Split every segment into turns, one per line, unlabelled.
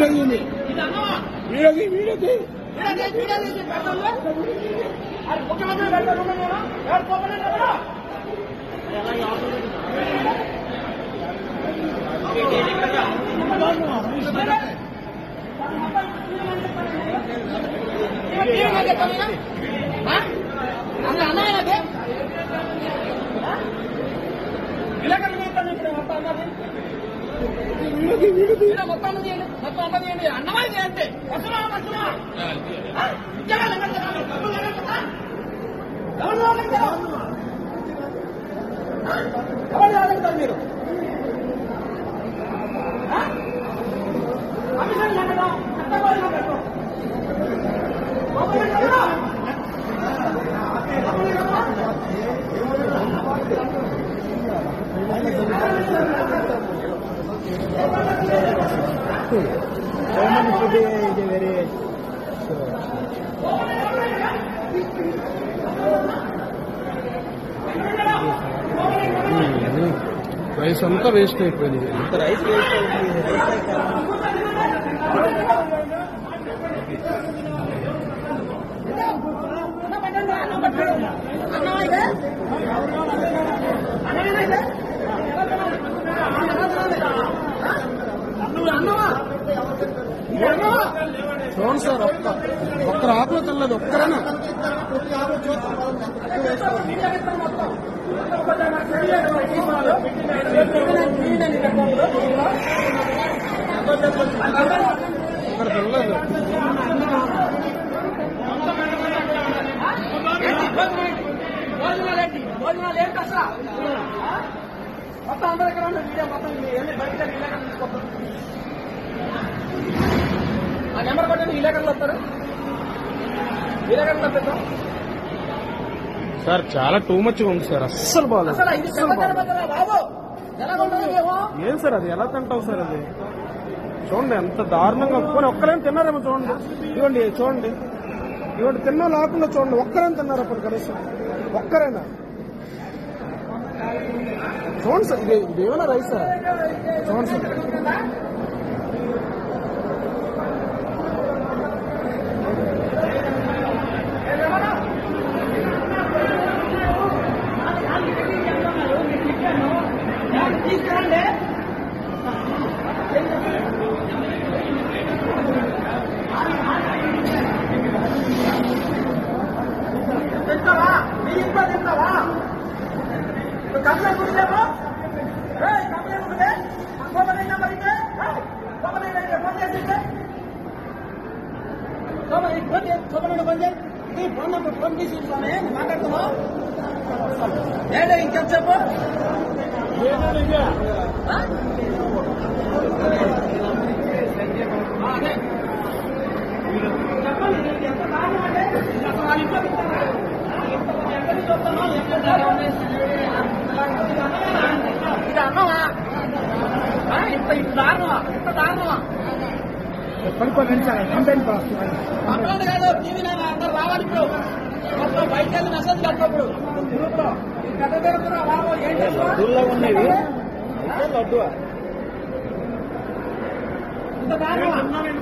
వీడియోది
ఇది అన్నమా
వీడియోది వీడియోది
video video తీసి పెడతాను అది ముఖ్యమంత్రి పెడతాను నేను ఎవరు పోపలేదు కదా విలేకరులు మొత్తం ఇప్పుడు మొత్తం అన్నది
వీడియోది వీడియోది
ఇలా మొత్తం అన్నది ఏంటి? మొత్తం అన్నది ఏంటి? అన్నమా ఇది అంటే వస్తున్నా వస్తున్నా ఆ? ఉద్యోగాలు ఎక్కడ చేయాలి? డబ్బులు ఎక్కడ చేయాలి? ఎవరు రాగలుగుతారు? ఆ? ఎవరు రాగలుగుతారు మీరు ఆ? కమిషన్ కట్టడం, కట్టబడులు కట్టడం. గవర్నమెంట్ కట్టడం. గవర్నమెంట్ కట్టడం.
గవర్నమెంట్ ఫుడ్ ఇది వెరీ రైస్ అంతా వేస్ట్ అయిపోయింది రైస్ వేస్ట్ అవుతుంది
అన్నం పెట్టండి, అన్నం పెట్టండి. అన్నం అయితే? అన్నం అయితే? నువ్వు అన్నమా నువ్వు అన్నమా
చూడండి సార్ ఒక్క ఒక్కరు ఆకులో తినలేదు ఒక్కరేనా ఒక్కరు తినలేదు
భోజనాలు ఏంటి భోజనాలు ఏంటి అసలు ఆ? మొత్తం అందరూ ఇక్కడ ఉన్నారు మీడియా మొత్తం వెళ్ళి బయట విలేకరులు తీసుకొస్తారు ఆ నెంబర్ కొట్టండి విలేకరులు వస్తారు విలేకరులు వస్తారు
సార్ చాలా టూ మచ్ ఉంది సార్ అస్సలు బాగాలేదు
అసలు ఇది
అస్సలు
పెద్ద
బాగాలేదు
జనపదరా బాబు ఎలా ఉంటుంది మేము
ఏం సార్ అది ఎలా తింటావు సార్ అది చూడండి ఎంత దారుణంగా పోనీ ఒక్కరేం తిన్నారేమో చూడండి ఇవ్వండి చూడండి ఇవ్వండి తిన్నా లేకుండా చూడండి ఒక్కరేం తిన్నారు అప్పుడు కనీసం ఒక్కరేనా చూడండి సార్ ఇది ఇది ఏమైనా రైస్ సార్ చూడండి సార్
తీసుకురండి తింటావా నీ ఇంట్లో తింటావా నువ్వు కంప్లైంట్ కుడితేమో కంప్లైంట్ కుడితే కోపనై నెంబర్ ఇస్తే కోపనై ఫోన్ చేసి కోపనై ఫోన్ చేసి కోపనై ఫోన్ చేసి నీ ఫోన్ నెంబర్ ఫోన్ తీసి ఇస్తానే మాట్లాడుతున్నావు ఏంటో ఇంకెంతసేపు ఆ? ఆ, అదే. చెప్పండి నీకు ఎంత దారుణం అంటే అసలు వాళ్ళ ఇంట్లో తింటారా? ఎక్కడి నుంచి వస్తున్నావు? ఎక్కడ ఇది అన్నమా ఆ, ఇంత ఇంత దారుణమా ఇంత దారుణమా
పడుకోండి సార్ కంప్లైంట్
కంప్లైంట్ కాదు టీవీ నేను అందరు రావాలి ఇప్పుడు మొత్తం బయట వెళ్ళి మెసేజ్ కట్టప్పుడు గ్రూప్ లో ఈ కథ తిరుగుతున్నా బాబు ఏం చేస్తావు?
ఉన్నవి లడ్డు
ఇంత దారుణమా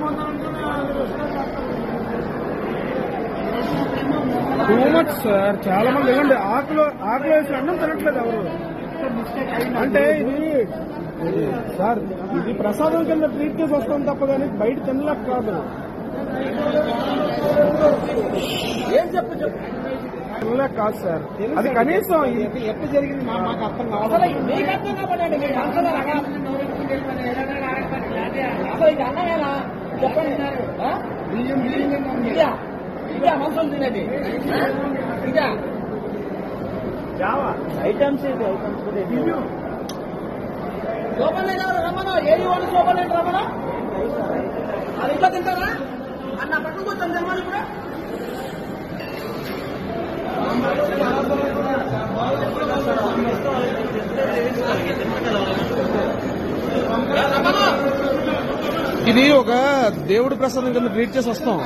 టూ మచ్ సార్ చాలా మంది ఇవ్వండి ఆకులు ఆకులు వేసి అన్నం తినట్లేదు ఎవరు అంటే ఇది ఇది సార్ ఇది ప్రసాదం కింద ట్రీట్ చేసి వస్తాం తప్ప కానీ బయట తినలేక కాదు
ఏం చెప్పు చెప్పు
తినలేక కాదు సార్ అది కనీసం ఇది ఎట్లా జరిగింది మా- మాకు అర్థం
అసలు
కావాలి
మీకు అర్థం కావాలండి మీరు అంతలో రకాలు అసలు ఇది అన్నమేనా చెప్పండి ఆ? ఇదా ఇదా మనుషులు తినేది ఆ? ఇదా
ఐటమ్స్ ఇది ఐటమ్స్
లోపల ఎవరు రమ్మను ఏది వాళ్ళు లోపల రమ్మను అది ఇంట్లో తింటారా అన్న పక్కన కూర్చొని తినమని కూడా రమ్మను
ఇది ఒక దేవుడి ప్రసాదం కింద ట్రీట్ చేసి వస్తాం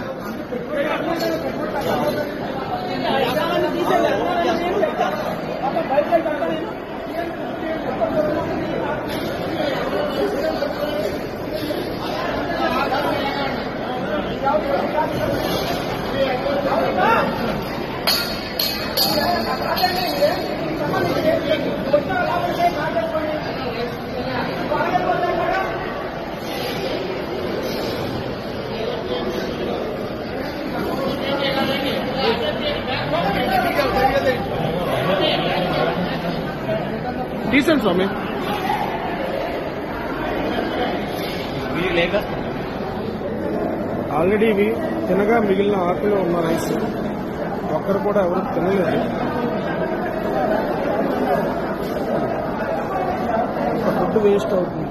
అదాన్ని తీసేయాలి. అదాన్ని ఏం చెప్తారు? పాపం బయట వెళ్ళి పెడతా నేను.
తీసండి స్వామి
లేక
ఆల్రెడీ ఇవి తినగా మిగిలిన ఆకులు ఉన్న రైస్ ఒక్కరు కూడా ఎవరు తినలేదు ఇంత ఫుడ్ వేస్ట్ అవుతుంది